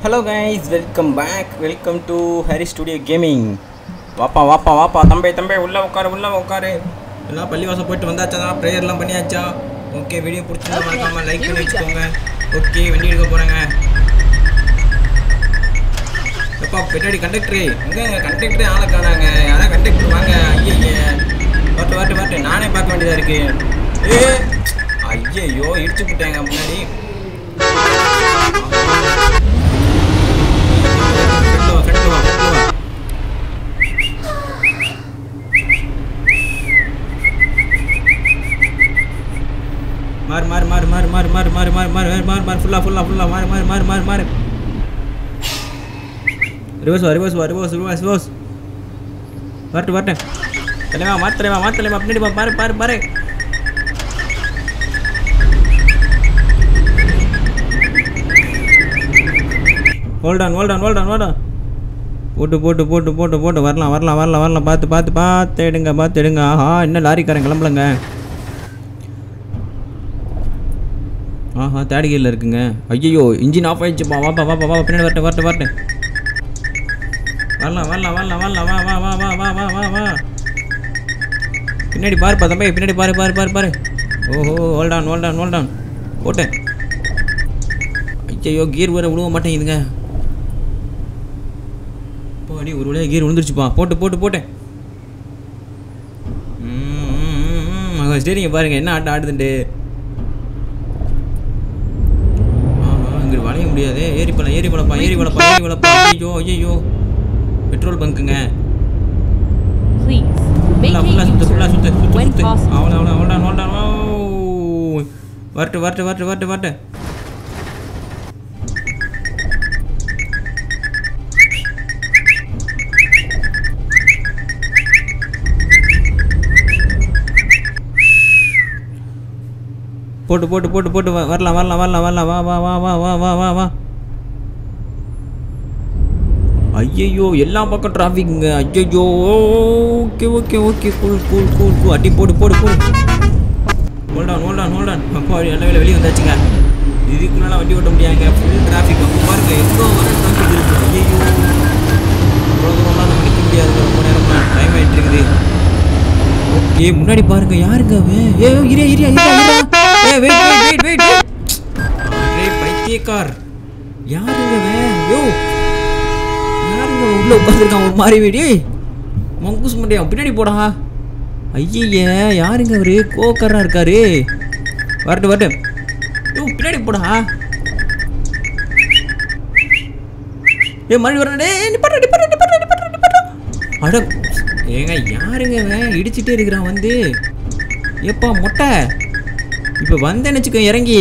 Hello guys welcome back welcome to Hari studio gaming வாப்பா வாப்பா வாப்பா தம்பி தம்பி உள்ளே உட்காரு உள்ளே உட்காரு எல்லாம் பள்ளிவாசம் போயிட்டு வந்தாச்சா ப்ரேயர்லாம் பண்ணியாச்சா ஓகே வீடியோ பிடிச்சிருந்தா மறக்காம லைக் பண்ணி வச்சுக்கோங்க ஓகே வண்டி எடுக்க போகிறேங்க எப்பா பின்னாடி கண்டக்டரு எங்கே கண்டக்டரே ஆளை காணாங்க யாரா கண்டக்டர் வாங்க ஐயய்ய வாட்டு வாட்டு வாட்டு நானே பார்க்க வேண்டியதாக இருக்கு ஏ ஐயையோ இடிச்சு விட்டாங்க முன்னாடி ஃப்ரெண்டு வா ஃப்ரெண்டு வா ஃப்ரெண்டு வா மாறு மாறு மாறு மாறு மாறு மாறு மாறு மாறு மாறு மாறு மாறு மாறு ஃபுல்லாக ஃபுல்லாக ஃபுல்லாக மாறு மாறு மாறு மாறு மாறு ரிவர்ஸ் வா ரிவர்ஸ் வா ரிவர்ஸ் ரிவர்ஸ் ரிவர்ஸ் வரட்டு வரட்டு தலைவா மாத்தலைவா மாத்தலைவா பின்னாடி வா பாரு பாரு பாரு ஹோல்டான் ஹோல்டான் ஹோல்டான் ஹோல்டான் போட்டு போட்டு போட்டு போட்டு போட்டு வரலாம் வரலாம் வரலாம் வரலாம் பார்த்து பார்த்து பார்த்து எடுங்க பார்த்து எடுங்க ஆஹா என்ன லாரிக்காரன் கிளம்பலங்க ஆஹா தேர்ட் கியரில் இருக்குங்க ஐயோ இன்ஜின் ஆஃப் ஆயிடுச்சுப்பா வாப்பா வாப்பா வா பின்னாடி வரட்டு வரட்டு வரட்டு வரலாம் வரலாம் வரலாம் வரலாம் வா வா வா வா வா வா வா வா பின்னாடி பாருப்பா தம்பி பின்னாடி பாரு பாரு பாரு பாரு ஓஹோ ஹோல்டான் ஹோல்டான் ஹோல்டான் போட்டேன் ஐயோ கீர் வேற விழுவ மாட்டேங்குதுங்க பாடி ஒரு வழியாக கீர் விழுந்துருச்சுப்பா போட்டு போட்டு போட்டேன் சரிங்க பாருங்க என்ன ஆட்டம் ஆடுதுண்டு ஆஹா இங்கே வளைய முடியாதே ஏறி பழம் ஏறி பழப்பா ஏறி பழப்பா ஏறி பழப்பா ஐயோ ஐயோ பெட்ரோல் பங்க்குங்க Please, ஃபுல்லா ஃபுல்லா vacate சுத்து ஃபுல்லா சுத்து U-turn சுத்து when சுத்து possible. அவ்வளோ அவ்வளோ அவ்வளோ அவ்வளோ வரட்டு வரட்டு வரட்டு வரட்டு வரட்டு போட்டு போட்டு போட்டு போட்டு வ- வரலாம் வரலாம் வரலாம் வரலாம் வா வா வா வா வா வா வா வா ஐயையோ எல்லா பக்கம் டிராஃபிக்குங்க ஐயையோ okay okay okay cool cool cool cool அடி போடு போடு போடு ஹோல்டான் ஹோல்டான் ஹோல்டான் அப்பா எல்லா வேலை வெளியே வந்தாச்சுங்க இதுக்கு முன்னால் வண்டி ஓட்ட முடியாதுங்க ஃபுல் டிராஃபிக் அப்போ பாருங்க எங்கே வர டிராஃபிக் இருக்கு ஐயோ அவ்வளோ தூரம்லாம் நம்ம நிற்க முடியாது ரொம்ப நேரமாக டைம் ஆகிட்டு இருக்குது ஓகே முன்னாடி பாருங்க யாருங்க அவன் ஏ இரியா இரியா இரியா இரியா ஏ வெயிட் வெயிட் வெயிட் வெயிட் அரே பைத்தியக்கார் யாருங்க அவன் யோ யாருங்க அவன் உள்ள உட்காந்துருக்கான் ஒரு மாதிரி வீடி மங்கூஸ் மண்டியா பின்னாடி போடா ஐயய்ய யாருங்க அவரு கோக்கரா இருக்காரு வரட்டு வரட்டு யோ பின்னாடி போடா ஏ மறுபடியும் வரணும் டேய் நிப்பாட்டு நிப்பாட்டு நிப்பாட்டு நிப்பாட்டு நிப்பாட்டு அட ஏங்க யாருங்க அவன் இடிச்சிட்டே இருக்கிறான் வந்து ஏப்பா மொட்டை இப்போ வந்தேன்னு வச்சுக்கோ இறங்கி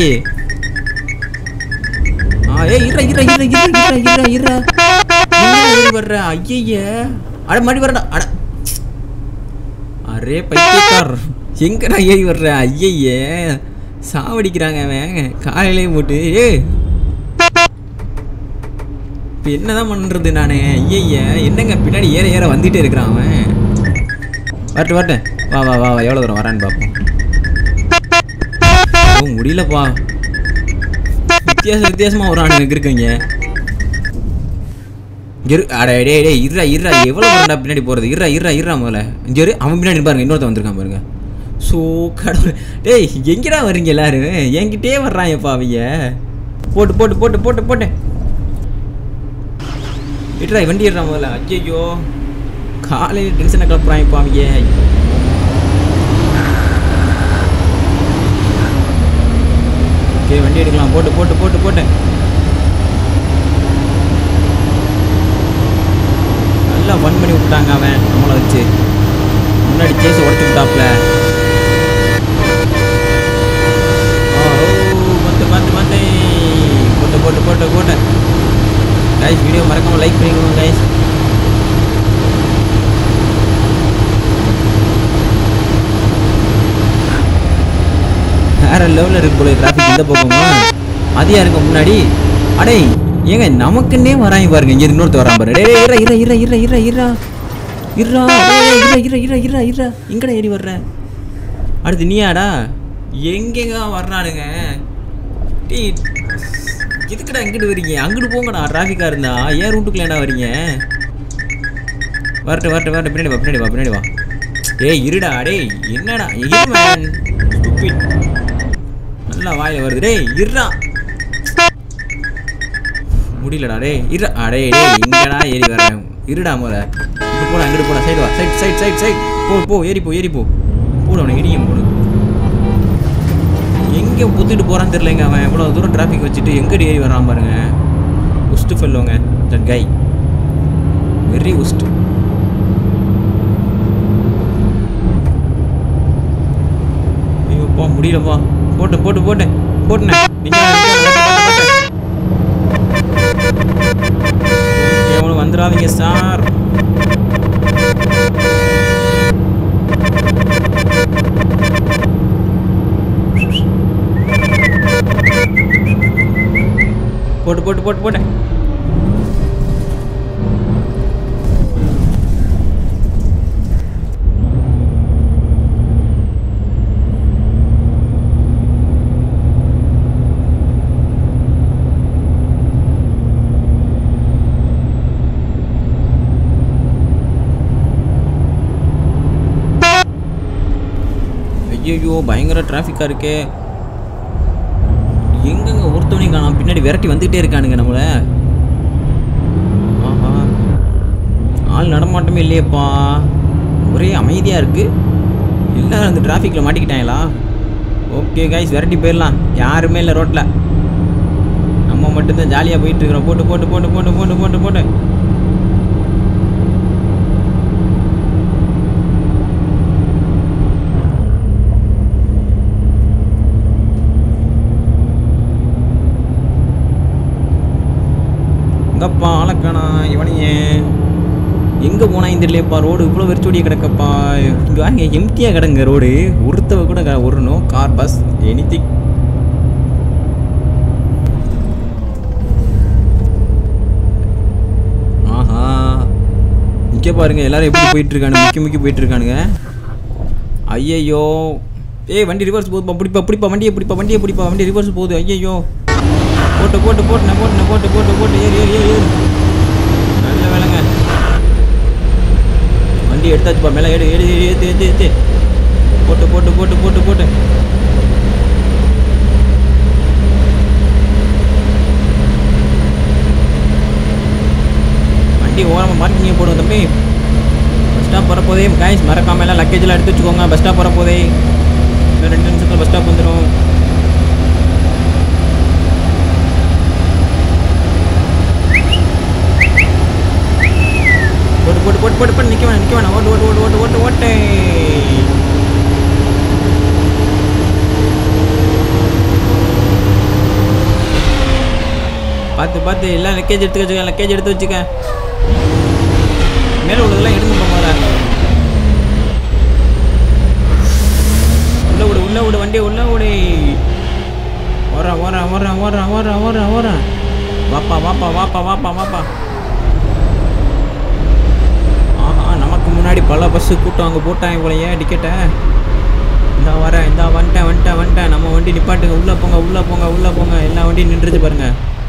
ஆ ஏ இற இற இற இற இற இற இற என்ன ஏறி வர்ற ஐயய்ய அட மறுபடி வரடா அட அரே பைத்தியக்கார் எங்கடா ஏறி வர்ற ஐயய்ய சாவடிக்கிறாங்க அவன் காலையிலே போட்டு ஏ இப்போ என்னதான் பண்ணுறது நான் ஐயய்ய என்னங்க பின்னாடி ஏற ஏற வந்துட்டே இருக்கிறான் அவன் வரட்டு வரட்டு வா வா வா வா எவ்வளோ தூரம் வரான்னு பார்ப்போம் ஓ முடியலப்பா வித்தியாச வித்தியாசமாக ஒரு ஆணுங்க இருக்கீங்க இரு அட டே டே இருறா இருறா எவ்வளோ தூரம்டா பின்னாடி போகிறது இருறா இருறா இருறா முதல்ல இங்க இரு அவன் பின்னாடி பாருங்க இன்னொருத்தன் வந்திருக்கான் பாருங்க ஸோ கடவுள் டேய் எங்கடா வர்றீங்க எல்லாரும் என்கிட்டே வர்றாங்கப்பா அவங்க போட்டு போட்டு போட்டு போட்டு போட்டு விட்றா வண்டி ஏறா முதல்ல ஐயோ காலையில் டென்ஷனை கிளப்புறான் இப்போ அவங்க ஓகே வண்டி எடுக்கலாம் போட்டு போட்டு போட்டு போட்டு நல்லா ஃபன் பண்ணி விட்டாங்க அவன் நம்மளை வச்சு முன்னாடி கேஸ் உடச்சு விட்டாப்ல ஓ மத்து மத்து மத்து போட்டு போட்டு போட்டு போட்டு கைஸ் வீடியோ மறக்காம லைக் பண்ணிக்கோங்க கைஸ் வேற லெவலில் இருக்கு போல டிராஃபிக் இந்த பக்கமா அது யாருங்க முன்னாடி அடே ஏங்க நமக்குன்னே வராங்க பாருங்க இங்க இன்னொருத்த வரான் பாரு டேய் இற இற இற இற இற இற இறா டேய், இற இற இற இற இற எங்கடா ஏறி வர்ற அடுத்து நீயாடா எங்கெங்க வர்றானுங்க டேய் எதுக்குடா இங்கிட்டு வரீங்க அங்கிட்டு போங்கடா டிராஃபிக்காக இருந்தா ஏன் ரூட்டுக்குள்ள ஏன்டா வரீங்க வரட்டு வரட்டு வரட்டு பின்னாடி வா பின்னாடி வா பின்னாடி வா ஏய் இருடா டேய் என்னடா இரு மேன் Stupid. நல்லா வாயில வருது டேய் இருடா முடியலடா டேய் இரு அடே டேய் எங்கடா ஏறி வரேன் இருடா முத இங்கிட்டு போடா இங்கிட்டு போடா சைடு வா சைட் சைட் சைட் சைட் போ போ ஏறி போ ஏறி போ போட அவனை இடியும் போடு எங்கே புத்துட்டு போகிறான்னு தெரியலங்க அவன் எவ்வளோ தூரம் டிராஃபிக் வச்சுட்டு எங்கடி ஏறி வரான் பாருங்க உஸ்ட்டு ஃபெல்லோங்க தட் கை வெரி உஸ்ட் ஐயோப்பா முடியலப்பா போட்டு போட்டு போட்டு போட்டுனே எவனும் வந்துடாதீங்க சார் போட்டு போட்டு போட்டு போட்டு ஐயோ பயங்கர டிராஃபிக்காக இருக்கே எங்கங்க ஒருத்தவனையும் காணோம் பின்னாடி விரட்டி வந்துகிட்டே இருக்கானுங்க நம்மள ஆஹா ஆள் நடமாட்டமே இல்லையேப்பா ஒரே அமைதியாக இருக்கு எல்லாரும் அந்த டிராஃபிக்கில் மாட்டிக்கிட்டாங்களா ஓகே கைஸ் விரட்டி போயிடலாம் யாருமே இல்லை ரோட்டில் நம்ம மட்டும்தான் ஜாலியாக போயிட்டு இருக்கிறோம் போட்டு போட்டு போட்டு போட்டு போட்டு போட்டு போட்டு எங்கப்பா ஆளக்கானா இவனையே எங்கே போனா இந்த இல்லையப்பா ரோடு இவ்வளோ வெறிச்சோடிய கிடக்கப்பா இங்கே வாங்க எம்டியாக கிடங்க ரோடு ஒருத்தவ கூட க- ஒரு நோ கார் பஸ் எனி ஆஹா இங்கே பாருங்க எல்லாரும் எப்படி போயிட்டு இருக்கானுங்க முக்கி முக்கி போயிட்டு இருக்கானுங்க ஐயையோ ஏய் வண்டி ரிவர்ஸ் போகுதுப்பா பிடிப்பா பிடிப்பா வண்டியை பிடிப்பா வண்டியை பிடிப்பா வண்டி ரிவர்ஸ் போகுது ஐயையோ போட்டு போட்டு போட்டுண்ணே போட்டுண்ணே போட்டு போட்டு போட்டு ஏறி ஏறி ஏறி ஏறி நல்ல வேலைங்க வண்டி எடுத்தாச்சுப்பா மேலே ஏடு ஏடு ஏடு ஏற்று ஏற்று ஏற்று போட்டு போட்டு போட்டு போட்டு போட்டு வண்டி ஓரமாக பார்க்கிங்க போடுங்க தம்பி பஸ் ஸ்டாப் வரப்போதே காய்ஸ் மறக்காம எல்லாம் லக்கேஜ் எல்லாம் எடுத்து வச்சுக்கோங்க பஸ் ஸ்டாப் வரப்போதே இன்னும் ரெண்டு நிமிஷத்தில் பஸ் ஸ்டாப் வந்துடும் போட்டு போட்டு போட்டு போட்டு போட்டு நிற்க வேணாம் நிற்க வேணாம் ஓட்டு ஓட்டு ஓட்டு ஓட்டு ஓட்டு ஓட்டு பார்த்து பார்த்து எல்லாம் லக்கேஜ் எடுத்து வச்சுக்க லக்கேஜ் எடுத்து வச்சுக்க மேலே உள்ளதெல்லாம் எடுத்து போங்க உள்ள விடு உள்ள விடு வண்டி உள்ள விடு ஓடுறேன் ஓடுறேன் ஓடுறேன் ஓடுறேன் ஓடுறேன் ஓடுறேன் ஓடுறேன் வாப்பா வாப்பா வாப்பா வாப்பா வாப்பா ஆஹா நமக்கு முன்னாடி பல பஸ்ஸு கூட்டம் அங்கே போட்டாங்க போலயே டிக்கெட்டை இந்தா வரேன் இந்தா வந்துட்டேன் வந்துட்டேன் வந்துட்டேன் நம்ம வண்டி நிப்பாட்டுங்க உள்ளே போங்க உள்ளே போங்க உள்ளே போங்க எல்லா வண்டியும் நின்றுச்சு பாருங்க